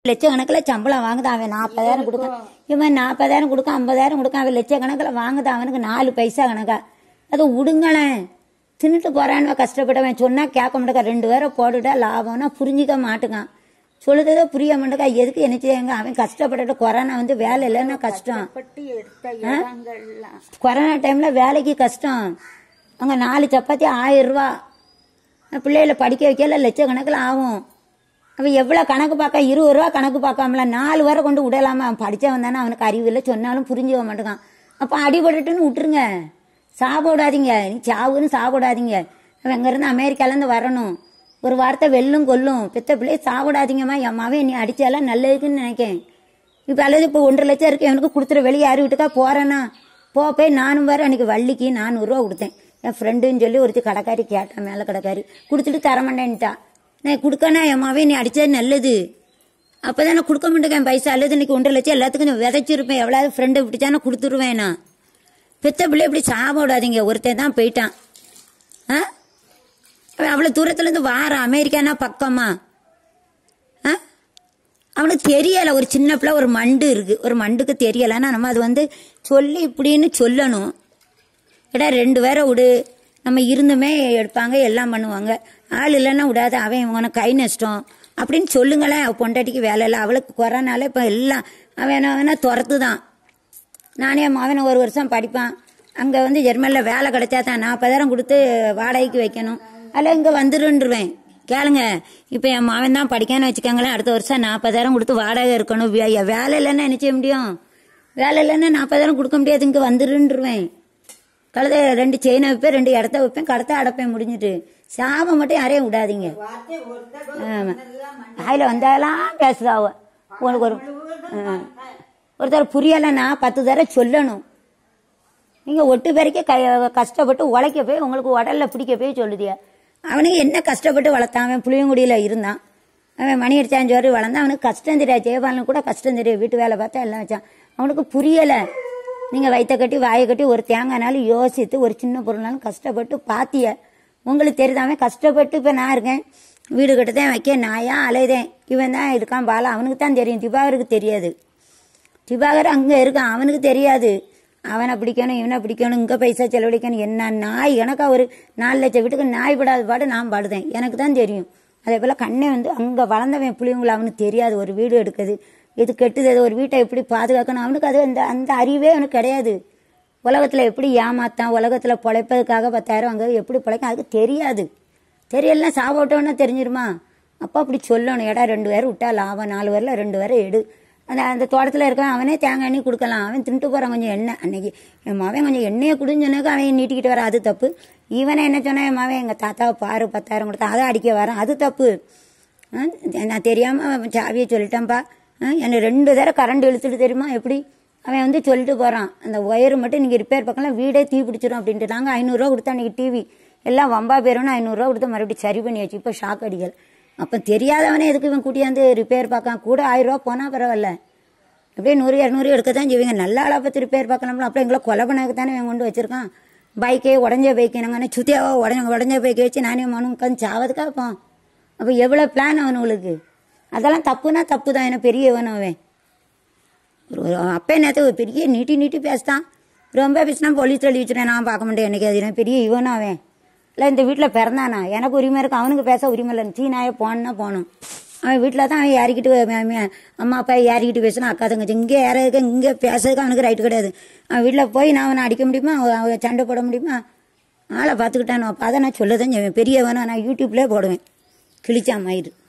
லட்சக்கணக்கில் சம்பளம் வாங்குதான் அவன் நாற்பதாயிரம் கொடுக்கான் இவன் நாற்பதாயிரம் கொடுக்க ஐம்பதாயிரம் கொடுக்க அவன் லட்சக்கணக்கில் வாங்குதான் அவனுக்கு நாலு பைசா கணக்கா அதை விடுங்களேன் தின்னுட்டு போறான்னு கஷ்டப்பட்டவன் சொன்னா கேட்க மாட்டேங்க ரெண்டு பேரை போட்டுட்டா லாபம்னா புரிஞ்சிக்க மாட்டுக்கான் சொல்லுறதே புரிய மாட்டேங்க எதுக்கு என்ன செய்யுங்க அவன் கஷ்டப்பட்டுட்டு கொரோனா வந்து வேலை இல்லைன்னா கஷ்டம் பட்டி எடுத்த இடங்கள்லாம் கொரோனா டைம்ல வேலைக்கு கஷ்டம் அங்க நாலு சப்பாத்தி ஆயிரம் ரூபா பிள்ளைகளை படிக்க வைக்கல லட்சக்கணக்கில் ஆகும் அவன் எவ்வளோ கணக்கு பார்க்க இருபது ரூபா கணக்கு பார்க்காமல நாலு வரை கொண்டு விடலாமா அவன் படித்தவன் தானே அவனுக்கு அறிவு இல்லை சொன்னாலும் புரிஞ்சுக்க மாட்டேங்கான் அப்போ அடிபட்டுட்டுன்னு விட்டுருங்க சாப்பிடாதீங்க நீ சாவுன்னு சாப்பிடாதீங்க அவன் இங்கேருந்து அமெரிக்காலேருந்து வரணும் ஒரு வார்த்தை வெல்லும் கொல்லும் பெத்த பிள்ளைய சாப்பிடாதீங்கம்மா என் மவன் நீ அடிச்சாலாம் நல்லதுக்குன்னு நினைக்கேன் இப்போ அல்லது இப்போ ஒன்றரை லட்சம் இருக்கு எனக்கு கொடுத்துரு வெளியே யார் வீட்டுக்கா போறேன்னா போ போய் நானும் வேற அன்னைக்கு வள்ளிக்கு நானூறுரூவா கொடுத்தேன் என் ஃப்ரெண்டுன்னு சொல்லி ஒருத்தி கடைக்காரி கேட்டான் மேலே கடைக்காரி கொடுத்துட்டு தரமாட்டேன்ட்டா நான் கொடுக்கணா என் மாவே நீ அடிச்சது நல்லது அப்பதான் நான் கொடுக்க மாட்டேன் பைசா அல்லது இன்னைக்கு ஒன்றரை லட்சம் எல்லாத்துக்கும் நான் விதைச்சிருப்பேன் எவ்வளவு ஃப்ரெண்டு விட்டுச்சா நான் கொடுத்துருவேன் நான் பெத்த பிள்ளை இப்படி சாப விடாதீங்க ஒருத்தன் தான் போயிட்டான் ஆ அவன் அவ்வளோ தூரத்துலேருந்து வாரான் அமெரிக்கானா பக்கமா ஆ அவனுக்கு தெரியல ஒரு சின்ன பிள்ளை ஒரு மண்டு இருக்கு ஒரு மண்டுக்கு தெரியலைன்னா நம்ம அது வந்து சொல்லி இப்படின்னு சொல்லணும் எடா ரெண்டு பேரை விடு நம்ம இருந்துமே எடுப்பாங்க எல்லாம் பண்ணுவாங்க ஆள் இல்லைன்னா விடாத அவன் உனக்கு கை நஷ்டம் அப்படின்னு சொல்லுங்களேன் அவ பொண்டாட்டிக்கு வேலை இல்லை அவளுக்கு கொரோனால இப்போ எல்லாம் அவன் என்ன வேணா துரத்து தான் நானே என் மகனை ஒரு வருஷம் படிப்பான் அங்கே வந்து ஜெர்மனில் வேலை கிடைச்சா தான் நாற்பதாயிரம் கொடுத்து வாடகைக்கு வைக்கணும் அதில் இங்கே வந்துருன்றுவேன் கேளுங்க இப்போ என் மகன் தான் படிக்கான்னு வச்சுக்கோங்களேன் அடுத்த வருஷம் நாற்பதாயிரம் கொடுத்து வாடகை இருக்கணும் வே- வேலை இல்லைன்னா என்ன செய்ய முடியும் வேலை இல்லைன்னா நாற்பதாயிரம் கொடுக்க முடியாது இங்கே வந்துருன்றுவேன் கழுத ரெண்டு செயினை வைப்பேன் ரெண்டு இடத்த வைப்பேன் கடத்த அடைப்பேன் முடிஞ்சிட்டு சாபம் மட்டும் யாரையும் விடாதீங்க ஆமா வாயில வந்தாலாம் பேசுதாவ உனக்கு ஒரு ஆ. ஒருத்தர் புரியலைன்னா பத்து தடவை சொல்லணும் நீங்க ஒட்டு பேருக்கே கை கஷ்டப்பட்டு உழைக்க போய் உங்களுக்கு உடல்ல பிடிக்க போய் சொல்லுதிய அவனுக்கு என்ன கஷ்டப்பட்டு வளர்த்தான் அவன் புளியங்குடியில இருந்தான் அவன் மணி அடிச்சான் ஜோரி வளர்ந்தான் அவனுக்கு கஷ்டம் தெரியாது ஜெயபாலனுக்கு கூட கஷ்டம் தெரியும் வீட்டு வேலை பார்த்தா எல்லாம் வச்சான் அவனுக்கு புரியல நீங்க வயிற்ற கட்டி வாயை கட்டி ஒரு தேங்காய்னாலும் யோசித்து ஒரு சின்ன பொருள்னாலும் கஷ்டப்பட்டு பாத்திய உங்களுக்கு தெரியுது அவன் கஷ்டப்பட்டு இப்ப நான் இருக்கேன் வீடு கட்டதான் வைக்க நாயா அலைதேன் இவன் தான் இருக்கான் பாலா அவனுக்கு தான் தெரியும் திபாகருக்கு தெரியாது திவாகர் அங்க இருக்கான் அவனுக்கு தெரியாது அவனை பிடிக்கணும் இவனை பிடிக்கணும் இங்க பைசா செலவழிக்கணும் என்ன நாய் கணக்கா ஒரு நாலு லட்சம் வீட்டுக்கு நாய் படாத பாடு நான் பாடுதேன் எனக்கு தான் தெரியும் அதே போல கண்ணே வந்து அங்க வளர்ந்தவன் புளியங்களை அவனுக்கு தெரியாது ஒரு வீடு எடுக்குது இது கெட்டுது அது ஒரு வீட்டை எப்படி பாதுகாக்கணும் அவனுக்கு அது அந்த அந்த அறிவே அவனுக்கு கிடையாது உலகத்துல எப்படி ஏமாத்தான் உலகத்துல பொழைப்பதுக்காக பத்தாயிரம் அங்க எப்படி பிழைக்கும் அதுக்கு தெரியாது தெரியலாம் சாப்பிட்டோன்னா தெரிஞ்சிருமா அப்போ அப்படி சொல்லணும் இடம் ரெண்டு பேர் விட்டா லாபம் நாலு பேரில் ரெண்டு பேரை எடு அந்த அந்த தோட்டத்தில் இருக்கவன் அவனே தேங்காய் எண்ணெய் கொடுக்கலாம் அவன் தின்ட்டு போகிறான் கொஞ்சம் எண்ணெய் அன்னைக்கு என் மவன் கொஞ்சம் எண்ணெயை குடின்னு சொன்னாக்க அவன் நீட்டிக்கிட்டு வரான் அது தப்பு இவனை என்ன சொன்னா என் மவன் எங்கள் தாத்தாவை பாரு பத்தாயிரம் கொடுத்தா அதை அடிக்க வரான் அது தப்பு ஆ, நான் தெரியாமல் சாவியை சொல்லிட்டேன்ப்பா ஆ, என்னை ரெண்டு தடவை கரண்ட் இழுத்துட்டு தெரியுமா எப்படி அவன் வந்து சொல்லிட்டு போகிறான் அந்த ஒயரு மட்டும் நீங்கள் ரிப்பேர் பக்கம்லாம் வீடே தீ பிடிச்சிரும் அப்படின்ட்டு நாங்கள் ஐநூறுரூவா கொடுத்தா அன்றைக்கி டிவி எல்லாம் வம்பா பேரும்னு ஐநூறுரூவா கொடுத்து மறுபடியும் சரி பண்ணி வச்சு இப்போ ஷாக் அடிக்கல் அப்போ தெரியாதவனே எதுக்கு இவன் கூட்டியாந்து ரிப்பேர் பார்க்கான் கூட ஆயிரம் ரூபா போனால் பரவாயில்ல அப்படியே நூறு இரநூறு எடுக்க தான் செய்வீங்க நல்ல ஆளா பார்த்து ரிப்பேர் பார்க்கலாம்ல அப்புறம் எங்களை கொலை பண்ணதுக்கு தானே இவன் கொண்டு வச்சிருக்கான் பைக்கே உடஞ்ச பைக்கு நாங்கள் சுத்தியாவோ உடஞ்ச உடஞ்ச பைக்கை வச்சு நானே மனு உட்காந்து சாவதுக்கா போம் அப்போ எவ்வளோ பிளான் அவனுங்களுக்கு அதெல்லாம் தப்புனா தப்பு தான் என்ன பெரியவன் அவன் ஒரு ஒரு அப்பே நேற்று ஒரு பெரிய நீட்டி நீட்டி பேசுதான் ரொம்ப பேசினா போலீஸ் எழுதி வச்சுட்டேன் நான் பார்க்க மாட்டேன் எனக்கு அது என்ன பெரிய இவனும் அவன் இல்லை இந்த வீட்டில் பிறந்தானா எனக்கு உரிமை இருக்கு அவனுக்கு பேச உரிமை இல்லை சீனாயே போனா போகணும் அவன் வீட்டில் தான் அவன் யாரிக்கிட்டு அவன் அவன் அம்மா அப்பா யாரிக்கிட்டு பேசினா அக்கா தங்கச்சி இங்கே யாராவது இங்கே பேசுறதுக்கு அவனுக்கு ரைட்டு கிடையாது அவன் வீட்டில் போய் நான் அவனை அடிக்க முடியுமா அவன் அவன் சண்டை போட முடியுமா ஆளை பார்த்துக்கிட்டான் அப்போ அதை நான் சொல்ல தான் செய்வேன் பெரியவனும் நான் யூடியூப்லேயே போடுவேன் கிழிச்சான் மயிறு